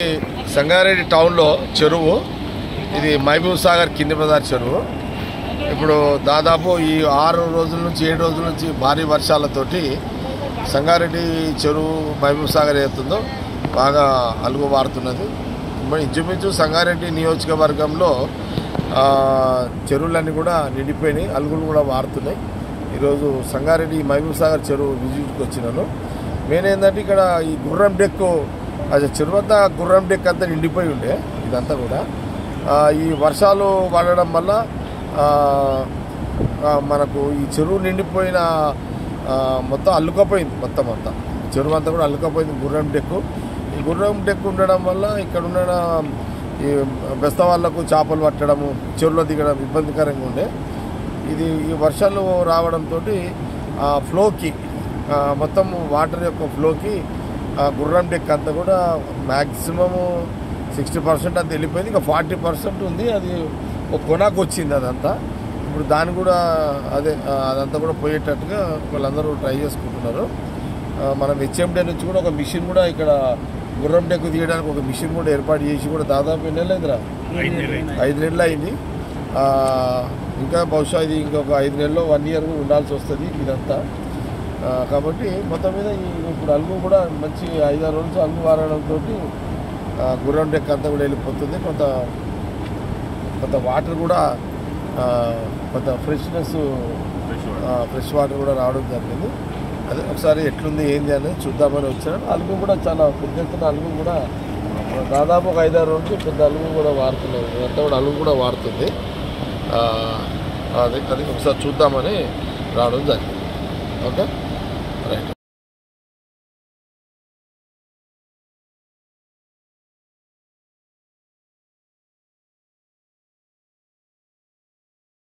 సంగారెడ్డి టౌన్లో చెరువు ఇది మహబూబ్ సాగర్ కింది బజార్ చెరువు ఇప్పుడు దాదాపు ఈ ఆరు రోజుల నుంచి ఏడు రోజుల నుంచి భారీ వర్షాలతోటి సంగారెడ్డి చెరువు మహబూబ్ సాగర్ ఏతుందో బాగా అలుగు వారుతున్నది మరి ఇంచుమించు సంగారెడ్డి నియోజకవర్గంలో ఆ, చెరువులన్నీ కూడా నిండిపోయినాయి అలుగులు కూడా వారుతున్నాయి ఈరోజు సంగారెడ్డి మహబూబ్ సాగర్ చెరువు విజిట్కి వచ్చినాను మెయిన్ ఏంటంటే ఇక్కడ ఈ గుర్రం డెక్కు అది చెరువు అంతా గుర్రం డెక్ అంతా నిండిపోయి ఉండే ఇదంతా కూడా ఆ, ఈ వర్షాలు పడడం వల్ల ఆ, ఆ, మనకు ఈ చెరువు నిండిపోయిన ఆ, మొత్తం అల్లుకపోయింది మొత్తం అంతా చెరువు అంతా కూడా అల్లుకపోయింది గుర్రం డెక్కు ఈ గుర్రం డెక్కు ఉండడం వల్ల ఇక్కడ ఉన్న ఈ బెస్త వాళ్ళకు చేపలు పట్టడము చెరువులో దిగడం ఇబ్బందికరంగా ఉండే ఇది ఈ వర్షాలు రావడంతో ఆ ఫ్లోకి ఆ, మొత్తం వాటర్ యొక్క ఫ్లోకి ఆ గుర్రం డెక్ అంతా కూడా మ్యాక్సిమము సిక్స్టీ పర్సెంట్ అంతా వెళ్ళిపోయింది ఇంకా ఫార్టీ పర్సెంట్ ఉంది అది ఒక కొనాకు వచ్చింది అదంతా ఇప్పుడు దాన్ని కూడా అదే ఆ, అదంతా కూడా పోయేటట్టుగా వాళ్ళందరూ ట్రై చేసుకుంటున్నారు ఆ, మనం హెచ్ఎండే నుంచి కూడా ఒక మిషన్ కూడా ఇక్కడ గుర్రం డెక్కు తీయడానికి ఒక మిషన్ కూడా ఏర్పాటు చేసి కూడా దాదాపు ఎన్ని నెలలు అయిందిరా ఐదు నెలలు అయింది ఆ, ఇంకా బహుశా ఇది ఇంకొక ఐదు నెలల్లో వన్ ఇయర్ ఉండాల్సి వస్తుంది ఇదంతా ఆ, కాబట్టి మొత్తం మీద ఈ ఇప్పుడు అలుగు కూడా మంచి ఐదారు రోజులు అలుగు వారడంతో గుర్రం డెక్ అంతా కూడా వెళ్ళిపోతుంది కొంత కొంత వాటర్ కూడా ఆ, కొంత ఫ్రెష్నెస్ ఫ్రెష్ వాటర్ కూడా రావడం జరిగింది అదే ఒకసారి ఎట్లుంది ఏంది అనేది చూద్దామని వచ్చాను అలుగు కూడా చాలా పెద్ద ఎత్తున అలుగు కూడా దాదాపు ఒక ఐదారు రోజులు పెద్ద అలుగు కూడా వాడుతున్నారు ఇదంతా కూడా అలుగు కూడా వాడుతుంది ఆ, అది అది ఒకసారి చూద్దామని రావడం జరిగింది ఓకే రైట్